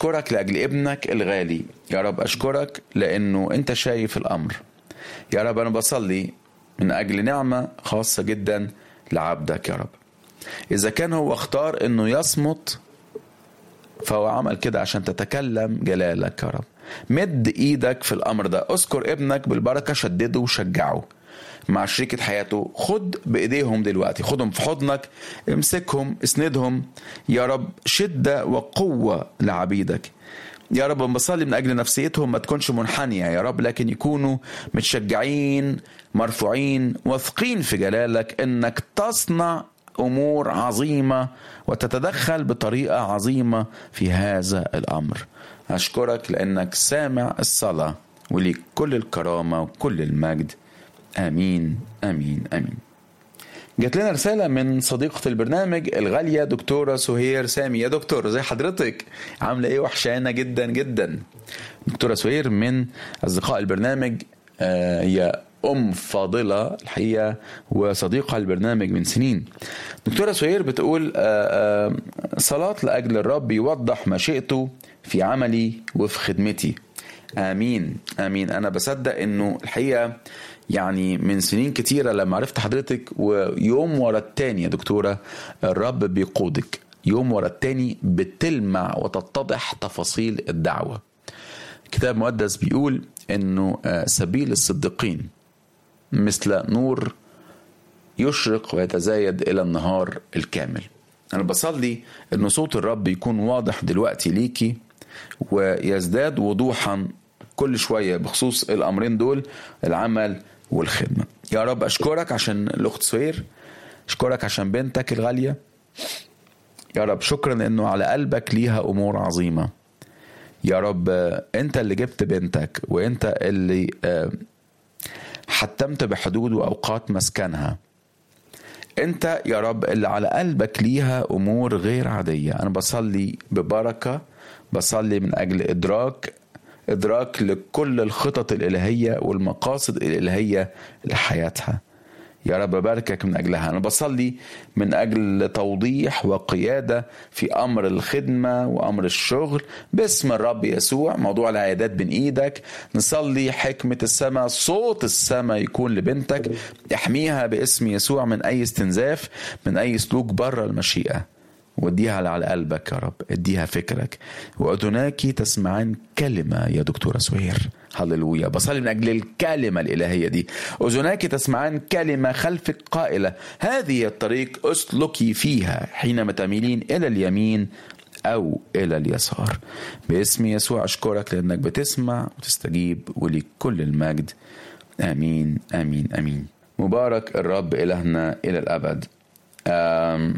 أشكرك لأجل ابنك الغالي يا رب أشكرك لأنه أنت شايف الأمر يا رب أنا بصلي من أجل نعمة خاصة جدا لعبدك يا رب إذا كان هو اختار أنه يصمت فهو عمل كده عشان تتكلم جلالك يا رب مد ايدك في الامر ده اذكر ابنك بالبركه شدده وشجعه مع شريكة حياته خد بإيديهم دلوقتي خدهم في حضنك امسكهم اسندهم يا رب شدة وقوة لعبيدك يا رب بصلي من أجل نفسيتهم ما تكونش منحنية يا رب لكن يكونوا متشجعين مرفوعين واثقين في جلالك إنك تصنع امور عظيمه وتتدخل بطريقه عظيمه في هذا الامر اشكرك لانك سامع الصلاه وليك كل الكرامه وكل المجد امين امين امين جات لنا رسالة من صديقة البرنامج الغالية دكتورة سهير سامي يا دكتور زي حضرتك عاملة ايه وحشانة جدا جدا دكتورة سهير من أصدقاء البرنامج آه هي أم فاضلة الحقيقة وصديقة البرنامج من سنين دكتورة سهير بتقول آآ آآ صلاة لأجل الرب يوضح مشيئته في عملي وفي خدمتي آمين آمين أنا بصدق إنه الحقيقة يعني من سنين كتيرة لما عرفت حضرتك ويوم ورا التاني يا دكتورة الرب بيقودك يوم ورا التاني بتلمع وتتضح تفاصيل الدعوة كتاب مقدس بيقول انه سبيل الصديقين مثل نور يشرق ويتزايد الى النهار الكامل انا بصلي ان صوت الرب يكون واضح دلوقتي ليكي ويزداد وضوحا كل شوية بخصوص الأمرين دول العمل والخدمة يا رب أشكرك عشان الأخت سهير أشكرك عشان بنتك الغالية يا رب شكرا أنه على قلبك ليها أمور عظيمة يا رب أنت اللي جبت بنتك وأنت اللي حتمت بحدود وأوقات مسكنها أنت يا رب اللي على قلبك ليها أمور غير عادية أنا بصلي ببركة بصلي من أجل إدراك إدراك لكل الخطط الإلهية والمقاصد الإلهية لحياتها يا رب باركك من أجلها أنا بصلي من أجل توضيح وقيادة في أمر الخدمة وأمر الشغل باسم الرب يسوع موضوع العيادات بين إيدك نصلي حكمة السماء صوت السماء يكون لبنتك احميها باسم يسوع من أي استنزاف من أي سلوك بره المشيئة وديها على قلبك يا رب اديها فكرك وأذناك تسمعان كلمة يا دكتورة سهير هللويا بصلي من أجل الكلمة الإلهية دي أذناك تسمعان كلمة خلفك قائلة هذه الطريق اسلكي فيها حينما تميلين إلى اليمين أو إلى اليسار باسم يسوع أشكرك لأنك بتسمع وتستجيب وليك كل المجد آمين آمين آمين مبارك الرب إلهنا إلى الأبد آم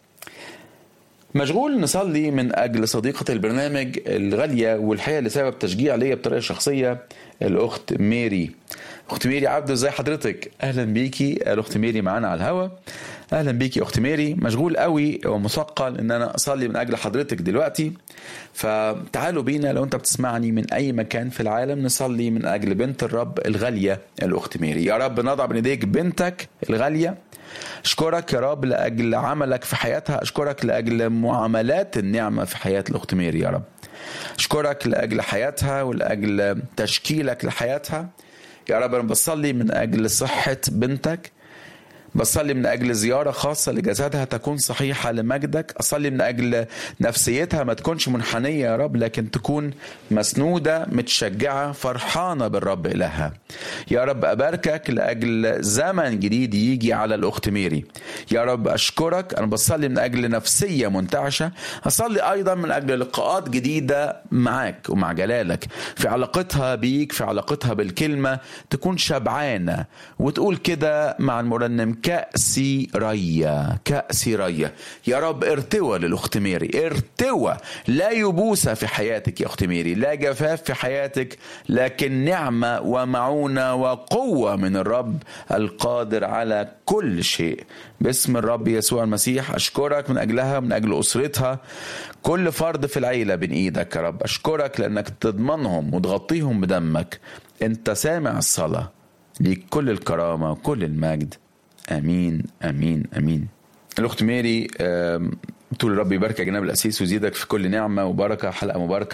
مشغول نصلي من اجل صديقه البرنامج الغاليه والحقيقه لسبب تشجيع ليا بطريقه شخصيه الاخت ميري اخت ميري عبده ازي حضرتك اهلا بيكي الاخت ميري معانا على الهوا اهلا بيكي اخت ميري مشغول قوي ومثقل ان انا اصلي من اجل حضرتك دلوقتي فتعالوا بينا لو انت بتسمعني من اي مكان في العالم نصلي من اجل بنت الرب الغاليه الاخت ميري يا رب نضع بين ايديك بنتك الغاليه اشكرك يا رب لاجل عملك في حياتها اشكرك لاجل معاملات النعمه في حياه الاخت ميري يا رب اشكرك لاجل حياتها ولاجل تشكيلك لحياتها يا رب انا بصلي من اجل صحه بنتك بصلي من اجل زياره خاصه لجسدها تكون صحيحه لمجدك اصلي من اجل نفسيتها ما تكونش منحنيه يا رب لكن تكون مسنوده متشجعه فرحانه بالرب الهها يا رب اباركك لاجل زمن جديد يجي على الاخت ميري يا رب اشكرك انا بصلي من اجل نفسيه منتعشه اصلي ايضا من اجل لقاءات جديده معاك ومع جلالك في علاقتها بيك في علاقتها بالكلمه تكون شبعانه وتقول كده مع المرنم كأسي ريا كأسي ريا يا رب ارتوى للأخت ميري ارتوى لا يبوسة في حياتك يا أخت ميري لا جفاف في حياتك لكن نعمة ومعونة وقوة من الرب القادر على كل شيء باسم الرب يسوع المسيح أشكرك من أجلها من أجل أسرتها كل فرد في العيلة بين إيدك يا رب أشكرك لأنك تضمنهم وتغطيهم بدمك أنت سامع الصلاة ليك كل الكرامة وكل المجد امين امين امين الاخت ميري تقول الرب يبارك يا جناب الاسيس ويزيدك في كل نعمه وبركه حلقه مباركه